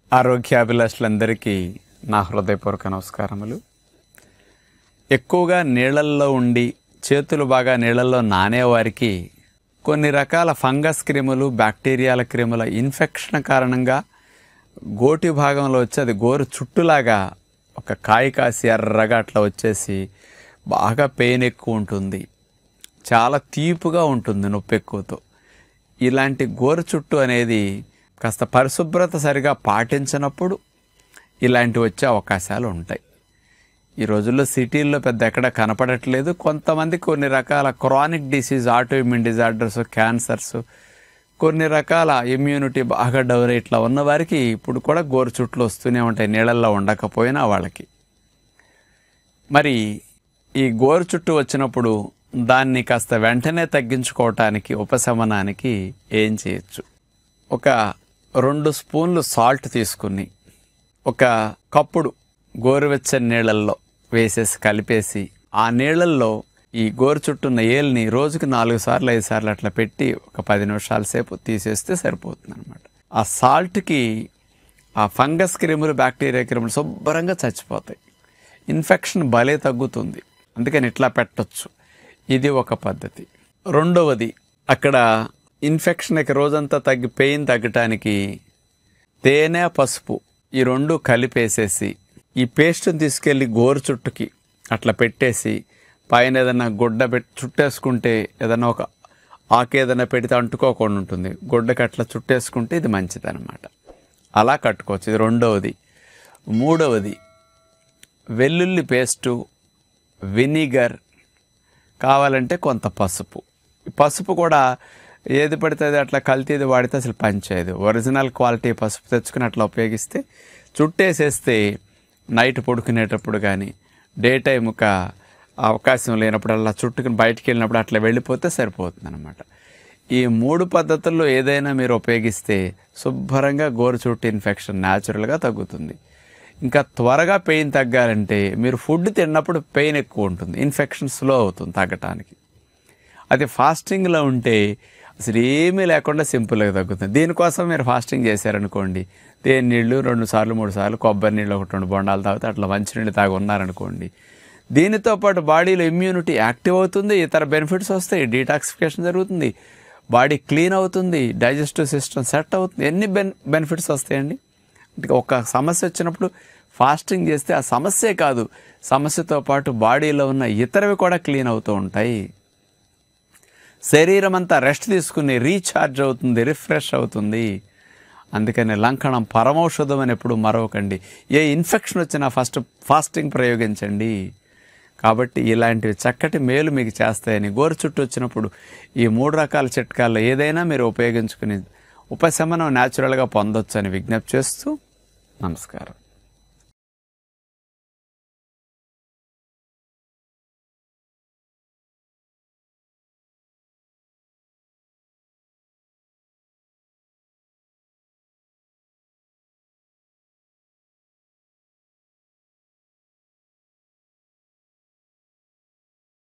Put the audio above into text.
ఆరోగ్యాభిలాషులందరికీ నా హృదయపూర్వక నమస్కారములు ఎక్కువగా నీళ్ళల్లో ఉండి చేతులు బాగా నీళ్ళల్లో నానేవారికి కొన్ని రకాల ఫంగస్ క్రిములు బ్యాక్టీరియాల క్రిముల ఇన్ఫెక్షన్ కారణంగా గోటి భాగంలో వచ్చి అది గోరు చుట్టులాగా ఒక కాయ కాసి ఎర్రగా అట్లా వచ్చేసి బాగా పెయిన్ ఎక్కువ ఉంటుంది చాలా తీపుగా ఉంటుంది నొప్పి ఎక్కువతో ఇలాంటి గోరు చుట్టు అనేది కాస్త పరిశుభ్రత సరిగా పాటించినప్పుడు ఇలాంటివి వచ్చే అవకాశాలు ఉంటాయి ఈ రోజుల్లో సిటీల్లో పెద్ద ఎక్కడ కనపడట్లేదు కొంతమంది కొన్ని రకాల chronic disease autoimmune disorders cancers కొన్ని రకాల ఇమ్యూనిటీ బాగా డౌన్ ఇట్లా ఉన్న వారికి ఇప్పుడు కూడా గోరు చుట్లు వస్తూనే ఉంటాయి నీళ్ళల్లో ఉండకపోయినా వాళ్ళకి మరి ఈ గోరు చుట్టు వచ్చినప్పుడు దాన్ని కాస్త వెంటనే తగ్గించుకోవటానికి ఉపశమనానికి ఏం చేయొచ్చు ఒక రెండు స్పూన్లు సాల్ట్ తీసుకుని ఒక కప్పుడు గోరువెచ్చని నీళ్ళల్లో వేసేసి కలిపేసి ఆ నీళ్ళల్లో ఈ గోరు చుట్టున్న ఏల్ని రోజుకి నాలుగు సార్లు ఐదు సార్లు అట్లా పెట్టి ఒక పది నిమిషాల సేపు తీసేస్తే సరిపోతుంది అనమాట ఆ సాల్ట్కి ఆ ఫంగస్ క్రిములు బ్యాక్టీరియా క్రిములు శుభ్రంగా చచ్చిపోతాయి ఇన్ఫెక్షన్ భలే తగ్గుతుంది అందుకని ఇట్లా పెట్టొచ్చు ఇది ఒక పద్ధతి రెండవది అక్కడ ఇన్ఫెక్షన్కి రోజంతా తగ్గి పెయిన్ తగ్గటానికి తేనె పసుపు ఈ రెండు కలిపేసేసి ఈ పేస్ట్ని తీసుకెళ్ళి గోరు చుట్టుకి అట్లా పెట్టేసి పైన ఏదైనా గుడ్డ పెట్టి చుట్టేసుకుంటే ఏదైనా ఒక ఆకు ఏదైనా పెడితే అంటుకోకుండా ఉంటుంది గుడ్డకి అట్లా చుట్టేసుకుంటే ఇది మంచిది అనమాట అలా కట్టుకోవచ్చు ఇది రెండవది మూడవది వెల్లుల్లి పేస్టు వినిగర్ కావాలంటే కొంత పసుపు ఈ పసుపు కూడా ఏది పడితే అది అట్లా కల్తీది వాడితే అసలు పనిచేయదు ఒరిజినల్ క్వాలిటీ పసుపు తెచ్చుకుని అట్లా ఉపయోగిస్తే చుట్టేసేస్తే నైట్ పడుకునేటప్పుడు కానీ డే టైం ఒక అవకాశం లేనప్పుడు అలా చుట్టుకుని బయటికి వెళ్ళినప్పుడు అట్లా వెళ్ళిపోతే సరిపోతుంది అనమాట ఈ మూడు పద్ధతుల్లో ఏదైనా మీరు ఉపయోగిస్తే శుభ్రంగా గోరు చుట్టు ఇన్ఫెక్షన్ న్యాచురల్గా తగ్గుతుంది ఇంకా త్వరగా పెయిన్ తగ్గాలంటే మీరు ఫుడ్ తిన్నప్పుడు పెయిన్ ఎక్కువ ఉంటుంది ఇన్ఫెక్షన్ స్లో అవుతుంది తగ్గటానికి అది ఫాస్టింగ్లో ఉంటే అసలు ఏమీ లేకుండా సింపుల్గా తగ్గుతుంది దీనికోసం మీరు ఫాస్టింగ్ చేశారనుకోండి తేనె నీళ్ళు రెండు సార్లు మూడు సార్లు కొబ్బరి నీళ్ళు ఒకటి రెండు బొండాలు తాగితే అట్లా మంచినీళ్ళు తాగి ఉన్నారనుకోండి దీనితో పాటు బాడీలో ఇమ్యూనిటీ యాక్టివ్ అవుతుంది ఇతర బెనిఫిట్స్ వస్తాయి డీటాక్సిఫికేషన్ జరుగుతుంది బాడీ క్లీన్ అవుతుంది డైజెస్టివ్ సిస్టమ్ సెట్ అవుతుంది ఎన్ని బెన్ బెనిఫిట్స్ వస్తాయండి అంటే ఒక సమస్య వచ్చినప్పుడు ఫాస్టింగ్ చేస్తే ఆ సమస్యే కాదు సమస్యతో పాటు బాడీలో ఉన్న ఇతరవి కూడా క్లీన్ అవుతూ ఉంటాయి శరీరం అంతా రెస్ట్ తీసుకుని రీఛార్జ్ అవుతుంది రిఫ్రెష్ అవుతుంది అందుకని లంకణం పరమౌషధం అని ఎప్పుడు మరవకండి ఏ ఇన్ఫెక్షన్ వచ్చినా ఫస్ట్ ఫాస్టింగ్ ప్రయోగించండి కాబట్టి ఇలాంటివి చక్కటి మేలు మీకు చేస్తాయని గోరు చుట్టూ వచ్చినప్పుడు ఈ మూడు రకాల చిట్కాల్లో ఏదైనా మీరు ఉపయోగించుకుని ఉపశమనం న్యాచురల్గా పొందొచ్చు అని విజ్ఞప్తి చేస్తూ నమస్కారం